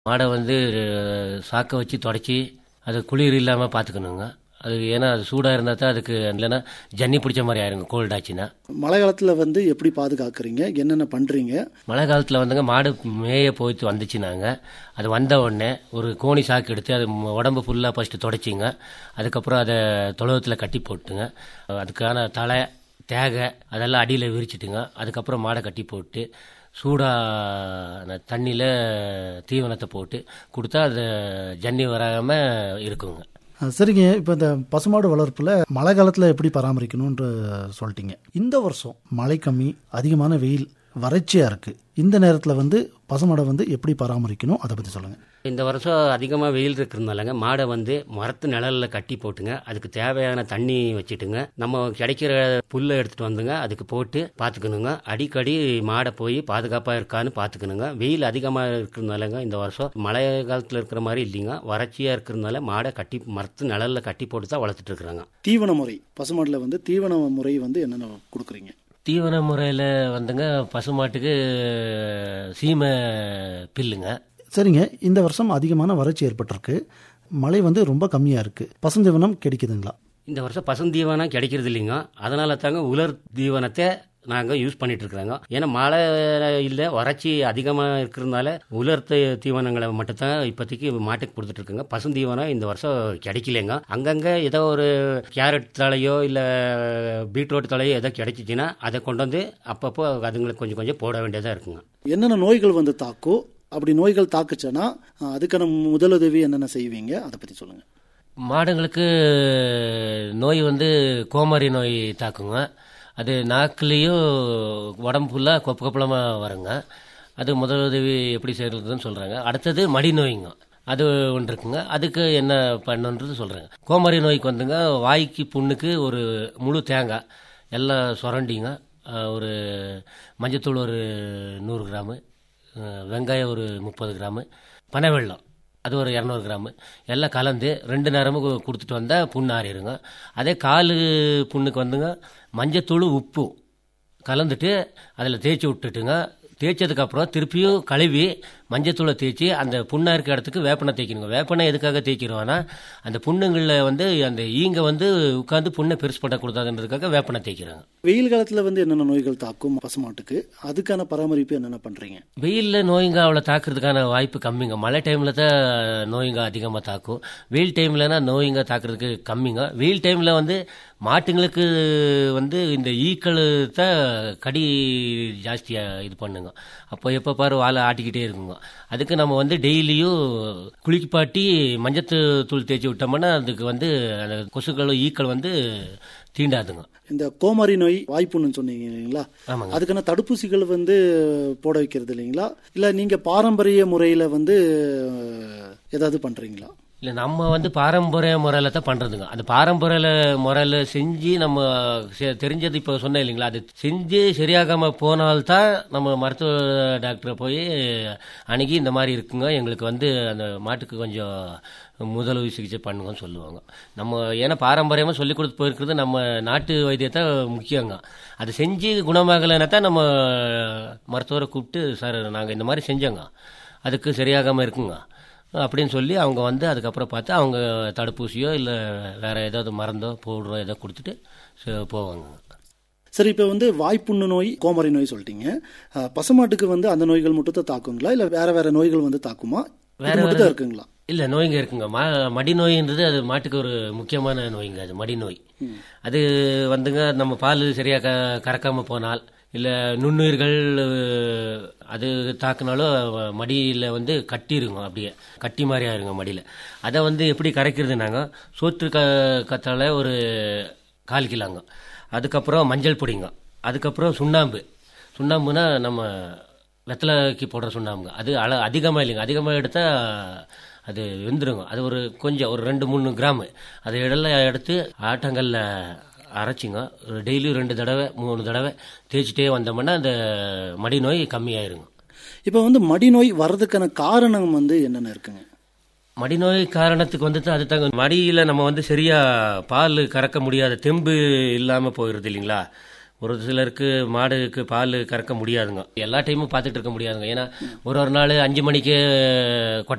மாடை வந்து சாக்கை வச்சு தொடச்சி அது குளிர் இல்லாமல் பார்த்துக்கணுங்க அது ஏன்னா அது சூடாக இருந்தால் தான் அதுக்கு இல்லைன்னா ஜன்னி பிடிச்ச மாதிரி ஆயிருங்க கோல்ட் ஆச்சுன்னா மழை காலத்தில் வந்து எப்படி பாதுகாக்கிறீங்க என்னென்ன பண்ணுறீங்க மழை காலத்தில் வந்துங்க மாடு மேய போய்த்து வந்துச்சுனாங்க அது வந்த உடனே ஒரு கோணி சாக்கு எடுத்து அது ம- உடம்பு ஃபுல்லாக ஃபஸ்ட்டு தொடச்சிங்க அதுக்கப்புறம் அதை தொழுவத்தில் கட்டி போட்டுங்க அதுக்கான தலை தேகை அதெல்லாம் அடியில் விரிச்சிட்டுங்க அதுக்கப்புறம் மாடை கட்டி போட்டு சூடான தண்ணியில் தீவனத்தை போட்டு கொடுத்தா அது ஜன்னி வராமல் இருக்குங்க அஹ் சரிங்க இப்போ இந்த பசுமாடு வளர்ப்பில் மழை காலத்தில் எப்படி பராமரிக்கணும்ன்ற சொல்லிட்டீங்க இந்த வருஷம் மழை கம்மி அதிகமான வெயில் வறட்சியாக இருக்குது இந்த நேரத்தில் வந்து பசுமாடை வந்து எப்படி பராமரிக்கணும் அதை பற்றி சொல்லுங்கள் இந்த வருஷம் அதிகமாக வெயில் இருக்கிறதுனாலங்க மாடை வந்து மரத்து நிழலில் கட்டி போட்டுங்க அதுக்கு தேவையான தண்ணி வச்சுட்டுங்க நம்ம கிடைக்கிற புல்லை எடுத்துகிட்டு வந்துங்க அதுக்கு போட்டு பார்த்துக்கணுங்க அடிக்கடி மாடை போய் பாதுகாப்பாக இருக்கான்னு பார்த்துக்கணுங்க வெயில் அதிகமாக இருக்கிறதுனாலங்க இந்த வருஷம் மழை காலத்தில் இருக்கிற மாதிரி இல்லைங்க வறட்சியாக இருக்கிறதுனால மாடை கட்டி மரத்து நிழலில் கட்டி போட்டு தான் வளர்த்துட்டு இருக்கிறாங்க தீவன முறை பசுமாட்டில் வந்து தீவன முறை வந்து என்னென்ன கொடுக்குறீங்க தீவன முறையில் வந்துங்க பசுமாட்டுக்கு சீமை பில்லுங்க சரிங்க இந்த வருஷம் அதிகமான வறட்சி ஏற்பட்டிருக்கு மழை வந்து ரொம்ப கம்மியாக இருக்குது பசுந்தீவனம் கிடைக்குதுங்களா இந்த வருஷம் பசுந்தீவனம் கிடைக்கிறது இல்லைங்க அதனால தாங்க உலர் தீவனத்தை நாங்கள் யூஸ் பண்ணிட்டு இருக்கிறோங்க ஏன்னா மழை இல்லை வறட்சி அதிகமாக இருக்கிறதுனால உலர் தீ- தீவனங்களை மட்டும்தான் இப்போதைக்கு மாட்டுக்கு கொடுத்துட்டு இருக்குங்க பசுந்தீவனம் இந்த வருஷம் கிடைக்கலைங்க அங்கங்கே ஏதோ ஒரு கேரட் தலையோ இல்லை பீட்ரூட் தலையோ ஏதோ கிடைச்சிச்சின்னா அதை கொண்டு வந்து அப்பப்போ அதுங்களுக்கு கொஞ்சம் கொஞ்சம் போட வேண்டியதாக இருக்குங்க என்னென்ன நோய்கள் வந்து தாக்கும் அப்படி நோய்கள் தாக்குச்சுன்னா அஹ், அதுக்கான முதலுதவி என்னென்ன செய்வீங்க அதை பற்றி சொல்லுங்கள் மாடுங்களுக்கு நோய் வந்து கோமாரி நோய் தாக்குங்க அது நாக்குலேயும் உடம்பு ஃபுல்லாக கொப்பு கொப்பளமாக வருங்க அது முதலுதவி எப்படி செய்யறதுன்னு சொல்கிறாங்க அடுத்தது மடி நோய்ங்க அது ஒன்று இருக்குங்க அதுக்கு என்ன பண்ணுன்றது சொல்கிறாங்க கோமாரி நோய்க்கு வந்துங்க வாய்க்கு புண்ணுக்கு ஒரு முழு தேங்காய் எல்லாம் சுரண்டிங்க அஹ், ஒரு மஞ்சத்தூள் ஒரு நூறு கிராமு அஹ், வெங்காயம் ஒரு முப்பது கிராமு பனை வெல்லம் அது ஒரு இரநூறு கிராமு எல்லாம் கலந்து ரெண்டு நேரமும் கு- கொடுத்துட்டு வந்தால் புண்ணு ஆறிடுங்க அதே காலு புண்ணுக்கு வந்துங்க மஞ்சத்தூள் உப்பு கலந்துட்டு அதில் தேய்ச்சி விட்டுட்டுங்க தேய்ச்சதுக்கப்புறம் திருப்பியும் கழுவி மஞ்சத்தூளை தேய்ச்சி அந்த புண்ணா இருக்க இடத்துக்கு வேப்பனை தேய்க்கணுங்க வேப்பனை எதுக்காக தேய்க்கிறோன்னா அந்த புண்ணுங்களில் வந்து அந்த ஈங்க வந்து உட்காந்து புண்ணை பெருசு பண்ணக்கூடாதுன்றதுக்காக வேப்பனை தேய்க்கிறாங்க வெயில் காலத்தில் வந்து என்னென்ன நோய்கள் தாக்கும் பசுமாட்டுக்கு அதுக்கான பராமரிப்பு என்னென்ன பண்ணுறீங்க வெயிலில் நோய்ங்க அவளை தாக்குறதுக்கான வாய்ப்பு கம்மிங்க மழை டைமில் தான் நோய்ங்க அதிகமாக தாக்கும் வெயில் டைம்லனா நோய்ங்க தாக்குறதுக்கு கம்மிங்க வெயில் டைமில் வந்து மாட்டுங்களுக்கு வந்து இந்த ஈக்கள் தான் கடி ஜாஸ்தியாக இது பண்ணுங்க அப்போ எப்போ பாரு வாழை ஆட்டிக்கிட்டே இருக்குங்க அதுக்கு நம்ம வந்து டெய்லியும் குளிப்பாட்டி மஞ்சத்து தூள் தேய்ச்சி விட்டோம்னா அதுக்கு வந்து அந்த கொசுக்களும் ஈக்கள் வந்து தீண்டாதுங்க இந்த கோமாரி நோய் வாய்ப்புன்னு சொன்னீங்க இல்லைங்களா ஆமாங்க அதுக்கான தடுப்பூசிகள் வந்து போட வைக்கிறது இல்லைங்களா இல்லை நீங்கள் பாரம்பரிய முறையில் வந்து அஹ், ஏதாவது பண்ணுறீங்களா இல்லை நம்ம வந்து பாரம்பரிய முறையில் தான் பண்ணுறதுங்க அந்த பாரம்பரிய முறையில் செஞ்சு நம்ம செ- தெரிஞ்சது இப்போ சொன்னேன் இல்லைங்களா அது செஞ்சு சரியாகாமல் போனால்தான் நம்ம மருத்துவ டாக்டரை போய் அணுகி இந்த மாதிரி இருக்குங்க எங்களுக்கு வந்து அந்த மாட்டுக்கு கொஞ்சம் முதலுதவி சிகிச்சை பண்ணுங்கன்னு சொல்லுவாங்க நம்ம ஏன்னா பாரம்பரியமாக சொல்லி கொடுத்து போயிருக்கிறது நம்ம நாட்டு வைத்தியத்தை முக்கியங்க அது செஞ்சு குணமாகலைன்னா தான் நம்ம மருத்துவரை கூப்பிட்டு சார் நாங்கள் இந்த மாதிரி செஞ்சோங்க அதுக்கு சரியாகாமல் இருக்குங்க அப்படின்னு சொல்லி அவங்க வந்து அதுக்கப்புறம் பார்த்து அவங்க தடுப்பூசியோ இல்லை வேற ஏதாவது மருந்தோ பவுடரோ ஏதோ கொடுத்துட்டு ச- போவாங்க சரி இப்போ வந்து வாய்ப்புண்ணு நோய் கோமாரி நோய் சொல்லிட்டீங்க அஹ், பசுமாட்டுக்கு வந்து அந்த நோய்கள் மட்டும் தான் தாக்குங்களா இல்லை வேற வேற நோய்கள் வந்து தாக்குமா வேற இது மட்டும் தான் இருக்குங்களா இல்லை நோய்ங்க இருக்குங்க மா மடி நோயின்றது அது மாட்டுக்கு ஒரு முக்கியமான நோய்ங்க அது மடி நோய் அது வந்துங்க நம்ம பால் சரியாக க கறக்காமல் போனால் இல்லை நுண்ணுயிர்கள் அஹ், அது தாக்குனாலும் மடியில் வந்து கட்டிருங்க அப்படியே கட்டி மாதிரி ஆயிருங்க மடியில் அதை வந்து எப்படி கரைக்கிறதுனாங்க சோற்று க கத்தாழை ஒரு கால் கிலோங்க அதுக்கப்புறம் மஞ்சள் பொடிங்க அதுக்கப்புறம் சுண்ணாம்பு சுண்ணாம்புனா நம்ம வெத்தலைக்கு போடுற சுண்ணாம்புங்க அது அள அதிகமாக இல்லைங்க அதிகமாக எடுத்தால் அது வெந்துருங்க அது ஒரு கொஞ்சம் ஒரு ரெண்டு மூணு கிராமு அதை இதெல்லாம் எடுத்து ஆட்டங்களில் அரைச்சிங்க டெய்லியும் ரெண்டு தடவை மூணு தடவை தேய்ச்சிட்டே வந்தோம்னா அந்த மடி நோய் கம்மியாயிருங்க இப்போ வந்து மடி நோய் வர்றதுக்கான காரணம் வந்து என்னென்ன இருக்குங்க மடிநோய் காரணத்துக்கு வந்துட்டு அது தாங்க மடியில் நம்ம வந்து சரியா பால் கறக்க முடியாத தெம்பு இல்லாமல் போயிடுது இல்லைங்களா ஒரு சிலருக்கு மாடுக்கு பால் கறக்க முடியாதுங்க எல்லா டைமும் பார்த்துட்டு இருக்க முடியாதுங்க ஏன்னா ஒரு ஒரு நாள் அஞ்சு மணிக்கு கொட்டை